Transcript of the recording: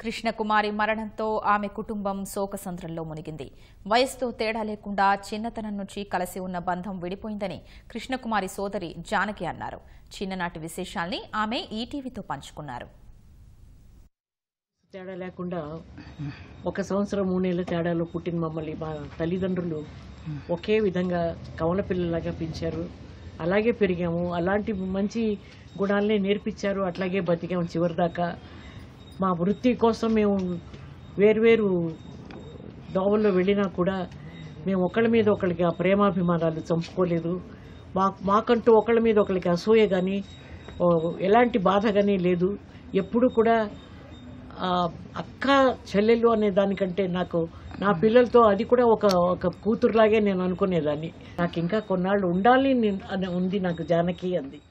కృష్ణకుమారి మరణంతో ఆమె కుటుంబం శోకసంద్రంలో మునిగింది వయసుతో తేడా లేకుండా చిన్నతనం నుంచి కలిసి ఉన్న బంధం విడిపోయిందని కృష్ణకుమారి సోదరి జానకి అన్నారు చిన్ననాటి విశేషాల్ని ఆమె ఈటీవీతో పంచుకున్నారు తేడా లేకుండా ఒక సంవత్సరం మూడు నెలల తేడాలో పుట్టిన మమ్మల్ని మా తల్లిదండ్రులు ఒకే విధంగా కవల పిల్లలాగా పెంచారు అలాగే పెరిగాము అలాంటి మంచి గుణాలనే నేర్పించారు అట్లాగే బతికాము చివరిదాకా మా వృత్తి కోసం మేము వేరువేరు దోవల్లో వెళ్ళినా కూడా మేము ఒకళ్ళ మీద ఒకళ్ళకి ఆ ప్రేమాభిమానాలు చంపుకోలేదు మా మాకంటూ ఒకళ్ళ మీద ఒకళ్ళకి అసూయ కానీ ఎలాంటి బాధ కానీ లేదు ఎప్పుడు కూడా ఆ, అక్క చెల్లెళ్ళు అనే దానికంటే నాకు నా పిల్లలతో అది కూడా ఒక ఒక కూతురులాగే నేను అనుకునేదాన్ని నాకు ఇంకా కొన్నాళ్ళు ఉండాలి అని ఉంది నాకు జానకి అంది